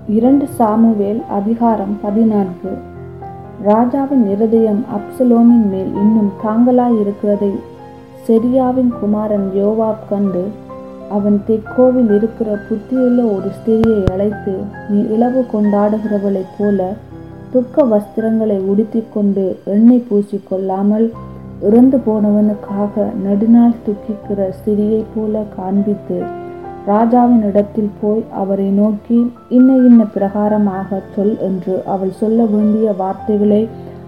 இரண்டு சாமுவேல் அதிகாரம் பதினான்கு ராஜாவின் இருதயம் அப்சலோமின் மேல் இன்னும் தாங்கலாயிருக்கிறதை செரியாவின் குமாரன் யோவாப் கண்டு அவன் தெக்கோவில் இருக்கிற புத்தியுள்ள ஒரு ஸ்திரியை அழைத்து நீ இளவு கொண்டாடுகிறவளைப் போல துக்க வஸ்திரங்களை உடுத்திக் கொண்டு எண்ணெய் பூசிக்கொள்ளாமல் இறந்து போனவனுக்காக நெடுநாள் துக்கிக்கிற ஸ்திரியைப் போல காண்பித்து ராஜாவின் இடத்தில் போய் அவரை நோக்கி இன்ன இன்ன பிரகாரமாக சொல் என்று அவள் சொல்ல வேண்டிய வார்த்தைகளை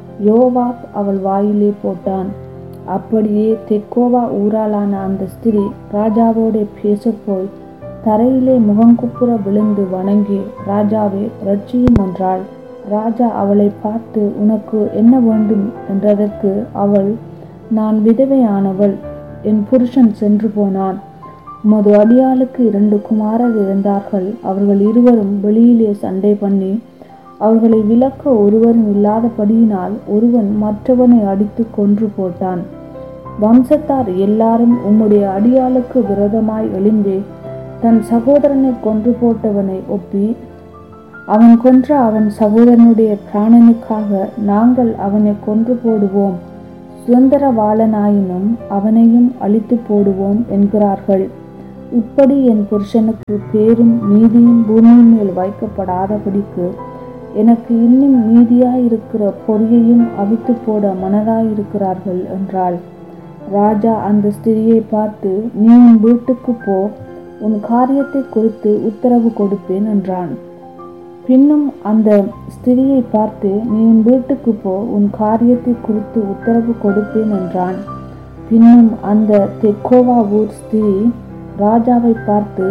யோவாப் அவள் வாயிலே போட்டான் அப்படியே தெக்கோவா ஊராளான அந்த ஸ்திரீ ராஜாவோடே பேசப்போய் தரையிலே முகங்குப்புற விழுந்து வணங்கி ராஜாவே ரட்சியும் என்றாள் ராஜா அவளை பார்த்து உனக்கு என்ன வேண்டும் என்றதற்கு அவள் நான் விதவையானவள் என் புருஷன் சென்று போனான் உமது அடியாளுக்கு இரண்டு குமாரர் இருந்தார்கள் அவர்கள் இருவரும் வெளியிலே சண்டை பண்ணி அவர்களை விலக்க ஒருவரும் இல்லாதபடியினால் ஒருவன் மற்றவனை அடித்து கொன்று போட்டான் வம்சத்தார் எல்லாரும் உம்முடைய அடியாளுக்கு விரோதமாய் எழும்பி தன் சகோதரனை கொன்று போட்டவனை ஒப்பி அவன் கொன்ற அவன் சகோதரனுடைய பிராணனுக்காக நாங்கள் அவனை கொன்று போடுவோம் சுதந்திரவாளனாயினும் அவனையும் அழித்து போடுவோம் என்கிறார்கள் இப்படி என் புருஷனுக்கு பேரும் நீதியும் பூமியின் மேல் வைக்கப்படாதபடிக்கு எனக்கு இன்னும் மீதியாயிருக்கிற பொறியையும் அவித்து போட மனதாயிருக்கிறார்கள் என்றாள் ராஜா அந்த ஸ்திரியை பார்த்து நீ உன் வீட்டுக்கு போ உன் காரியத்தை குறித்து உத்தரவு கொடுப்பேன் என்றான் பின்னும் அந்த ஸ்திரியை பார்த்து நீ உன் வீட்டுக்கு போ உன் காரியத்தை குறித்து உத்தரவு கொடுப்பேன் என்றான் பின்னும் அந்த தெக்கோவா ஊர் ஸ்திரீ ராஜாவை பார்த்து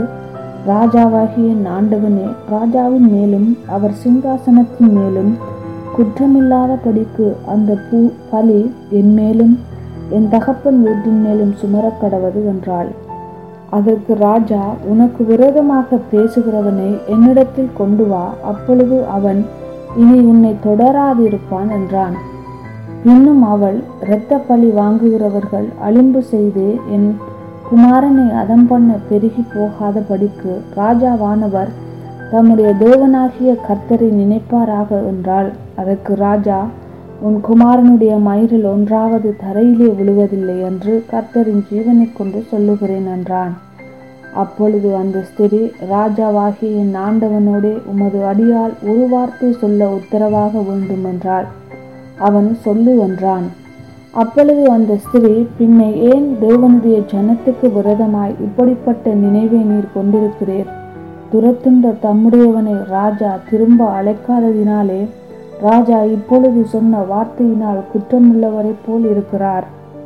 ராஜாவாகிய என் ஆண்டவனே ராஜாவின் மேலும் அவர் சிங்காசனத்தின் மேலும் குற்றமில்லாதபடிக்கு அந்த பூ பலி என் மேலும் என் தகப்பன் வீட்டின் மேலும் சுமரக்கடவது என்றாள் அதற்கு ராஜா உனக்கு விரோதமாக பேசுகிறவனை என்னிடத்தில் கொண்டு வா அப்பொழுது அவன் இனி உன்னை தொடராதிருப்பான் என்றான் பின்னும் அவள் இரத்த பழி வாங்குகிறவர்கள் அலிம்பு செய்து என் குமாரனை அதம் பண்ண பெருகி போகாதபடிக்கு ராஜாவானவர் தம்முடைய தேவனாகிய கர்த்தரை நினைப்பாராக என்றாள் அதற்கு ராஜா உன் குமாரனுடைய மயிரில் ஒன்றாவது தரையிலே விழுவதில்லை என்று கர்த்தரின் ஜீவனை கொண்டு சொல்லுகிறேன் என்றான் அப்பொழுது அந்த ஸ்திரீ ராஜாவாகிய என் ஆண்டவனோடே உமது அடியால் ஒரு வார்த்தை சொல்ல உத்தரவாக வேண்டும் என்றாள் அவன் சொல்லு என்றான் அப்பொழுது அந்த ஸ்திரீ பின்னை ஏன் தேவனுடைய ஜனத்துக்கு விரதமாய் இப்படிப்பட்ட நினைவை நீர் கொண்டிருக்கிறீர் துரத்துண்ட தம்முடையவனை ராஜா திரும்ப அழைக்காததினாலே ராஜா இப்பொழுது சொன்ன வார்த்தையினால் குற்றமுள்ளவரைப் போல் இருக்கிறார்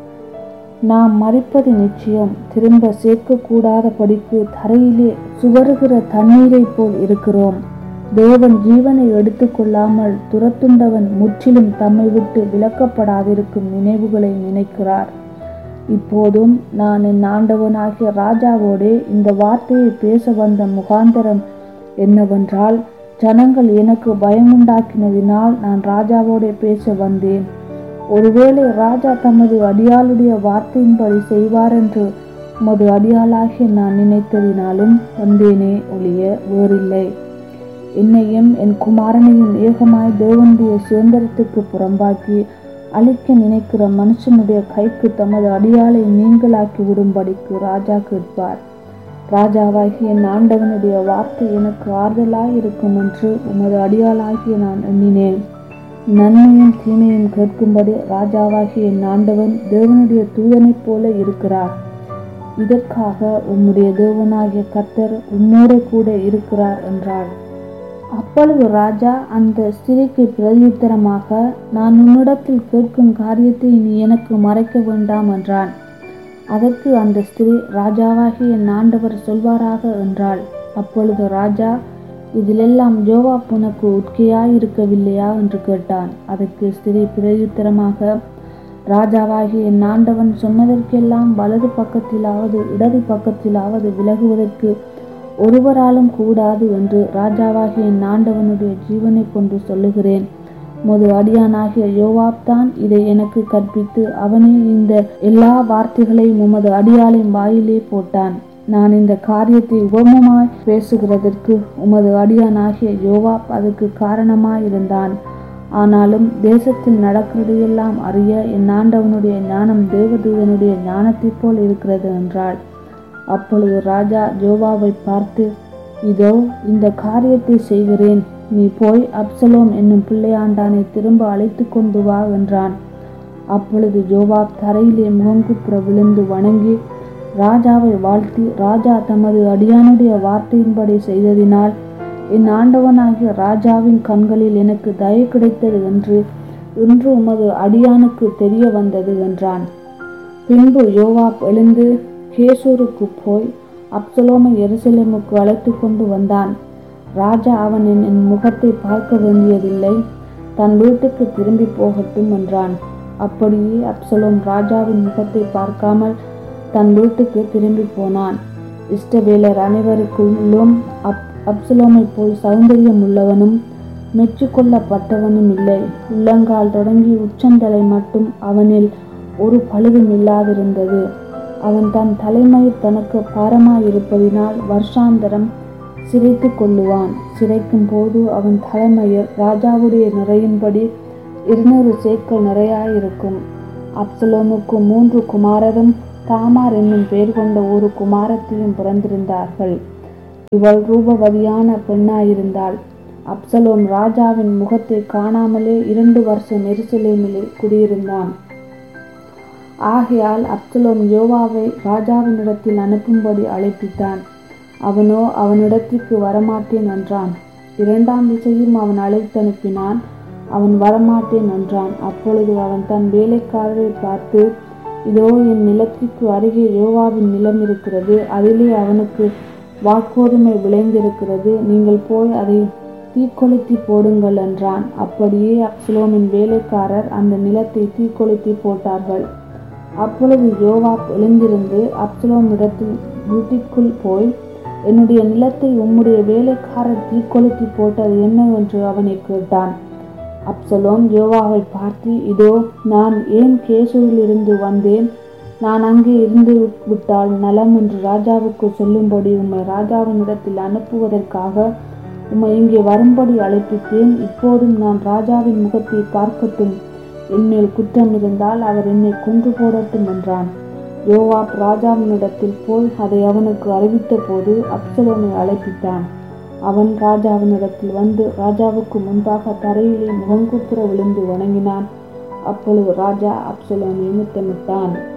நாம் மறிப்பது நிச்சயம் திரும்ப சேர்க்கக்கூடாத படிக்கு தரையிலே சுவருகிற தண்ணீரைப் போல் இருக்கிறோம் தேவன் ஜீவனை எடுத்துக்கொள்ளாமல் துரத்துண்டவன் முற்றிலும் தம்மை விட்டு விலக்கப்படாதிருக்கும் நினைவுகளை நினைக்கிறார் இப்போதும் நான் என் ஆண்டவனாகிய ராஜாவோடே இந்த வார்த்தையை பேச வந்த முகாந்தரம் என்னவென்றால் ஜனங்கள் எனக்கு பயமுண்டாக்கினதினால் நான் ராஜாவோடே பேச வந்தேன் ஒருவேளை ராஜா தமது அடியாளுடைய வார்த்தையின்படி செய்வார் என்று உமது அடியாளாகிய நான் நினைத்ததினாலும் வந்தேனே ஒழிய வேறில்லை என்னையும் என் குமாரனையும் ஏகமாய் தேவனுடைய சுதந்திரத்துக்கு புறம்பாக்கி அழிக்க நினைக்கிற மனுஷனுடைய கைக்கு தமது அடியாளை நீங்களாக்கி விடும்படிக்கு ராஜா கேட்பார் ராஜாவாகிய என் ஆண்டவனுடைய வார்த்தை எனக்கு ஆறுதலாய் இருக்கும் என்று உமது அடியாளாகிய நான் எண்ணினேன் நன்மையும் தீமையும் கேட்கும்படி ராஜாவாகிய என் ஆண்டவன் தேவனுடைய தூதனைப் போல இருக்கிறார் இதற்காக உம்முடைய தேவனாகிய கர்த்தர் உன்னோடு கூட இருக்கிறார் என்றாள் அப்பொழுது ராஜா அந்த ஸ்திரீக்கு பிரதியுத்தரமாக நான் உன்னிடத்தில் கேட்கும் காரியத்தை நீ எனக்கு மறைக்க வேண்டாம் என்றான் அதற்கு அந்த ஸ்திரீ ராஜாவாகி என் ஆண்டவர் சொல்வாராக என்றாள் அப்பொழுது ராஜா இதிலெல்லாம் ஜோவாப் உனக்கு உட்கையாயிருக்கவில்லையா என்று கேட்டான் அதற்கு ஸ்திரீ பிரதியுத்தரமாக ராஜாவாகி என் ஆண்டவன் சொன்னதற்கெல்லாம் வலது பக்கத்திலாவது இடது பக்கத்திலாவது விலகுவதற்கு ஒருவராலும் கூடாது என்று ராஜாவாகிய என் ஆண்டவனுடைய ஜீவனை கொண்டு சொல்லுகிறேன் முது அடியானாகிய யோவாப் தான் இதை எனக்கு கற்பித்து அவனே இந்த எல்லா வார்த்தைகளையும் உமது அடியாளின் வாயிலே போட்டான் நான் இந்த காரியத்தை உபமமாய் பேசுகிறதற்கு உமது அடியானாகிய யோவாப் அதுக்கு காரணமாயிருந்தான் ஆனாலும் தேசத்தில் நடக்கிறதையெல்லாம் அறிய என் ஆண்டவனுடைய ஞானம் தேவதூதனுடைய ஞானத்தைப் போல் இருக்கிறது என்றாள் அப்பொழுது ராஜா யோவாவை பார்த்து இதோ இந்த காரியத்தை செய்கிறேன் நீ போய் அப்சலோம் என்னும் பிள்ளையாண்டானை திரும்ப அழைத்து கொண்டு வா என்றான் அப்பொழுது ஜோவாப் தரையிலே முகங்குப்புற விழுந்து வணங்கி ராஜாவை வாழ்த்தி ராஜா தமது அடியானுடைய வார்த்தையின்படி செய்ததினால் என் ஆண்டவனாகிய ராஜாவின் கண்களில் எனக்கு தயை கிடைத்தது என்று இன்று உமது அடியானுக்கு தெரிய வந்தது என்றான் பின்பு யோவாப் எழுந்து கேசூருக்கு போய் அப்சலோமை எருசலேமுக்கு அழைத்து கொண்டு வந்தான் ராஜா அவன் என் முகத்தை பார்க்க வேண்டியதில்லை தன் வீட்டுக்கு திரும்பி போகட்டும் என்றான் அப்படியே அப்சலோம் ராஜாவின் முகத்தை பார்க்காமல் தன் வீட்டுக்கு திரும்பி போனான் இஷ்டவேலர் அனைவருக்குள்ளும் அப் அப்சலோமை போல் சௌந்தரியம் உள்ளவனும் மெச்சுக்கொள்ளப்பட்டவனும் இல்லை உள்ளங்கால் தொடங்கி உச்சந்தலை மட்டும் அவனில் ஒரு பழுதும் இல்லாதிருந்தது அவன் தன் தலைமயிர் தனக்கு பாரமாயிருப்பதினால் வருஷாந்தரம் சிரைத்து கொள்ளுவான் சிரைக்கும் போது அவன் தலைமயிர் ராஜாவுடைய நிறையின்படி இருநூறு சேக்கல் நிறையாயிருக்கும் அப்சலோமுக்கு மூன்று குமாரரும் தாமார் என்னும் பெயர் கொண்ட ஒரு குமாரத்தையும் பிறந்திருந்தார்கள் இவள் ரூபவதியான பெண்ணாயிருந்தாள் அப்சலோம் ராஜாவின் முகத்தை காணாமலே இரண்டு வருஷம் எருசலேமிலே குடியிருந்தான் ஆகையால் அப்சலோம் யோவாவை ராஜாவினிடத்தில் அனுப்பும்படி அழைப்பித்தான் அவனோ அவனிடத்திற்கு வரமாட்டேன் என்றான் இரண்டாம் திசையும் அவன் அழைத்தனுப்பினான் அவன் வரமாட்டேன் என்றான் அப்பொழுது அவன் தன் வேலைக்காரரை பார்த்து இதோ என் நிலத்திற்கு அருகே யோவாவின் நிலம் இருக்கிறது அதிலே அவனுக்கு வாக்கோதுமை விளைந்திருக்கிறது நீங்கள் போய் அதை தீக்கொளுத்தி போடுங்கள் என்றான் அப்படியே அப்சலோமின் வேலைக்காரர் அந்த நிலத்தை தீக்கொளுத்தி போட்டார்கள் அப்பொழுது யோவாப் எழுந்திருந்து அப்சலோம் இடத்தில் வீட்டிற்குள் போய் என்னுடைய நிலத்தை உம்முடைய வேலைக்காரர் தீக்கொளுத்தி போட்டது என்னவென்று அவனை கேட்டான் அப்சலோம் யோவாவை பார்த்து இதோ நான் ஏன் கேசூரிலிருந்து வந்தேன் நான் அங்கே இருந்து விட்டால் நலம் என்று ராஜாவுக்கு சொல்லும்படி உம்மை ராஜாவினிடத்தில் அனுப்புவதற்காக உம்மை இங்கே வரும்படி அழைப்பித்தேன் இப்போதும் நான் ராஜாவின் முகத்தை பார்க்கட்டும் என்மேல் குற்றம் இருந்தால் அவர் என்னை கொன்று போடட்டும் என்றான் யோவாப் ராஜாவினிடத்தில் போய் அதை அவனுக்கு அறிவித்த போது அப்சலோமை அழைப்பித்தான் அவன் ராஜாவினிடத்தில் வந்து ராஜாவுக்கு முன்பாக தரையிலே முகங்குப்புற விழுந்து வணங்கினான் அப்பொழுது ராஜா அப்சலோமை முத்தமிட்டான்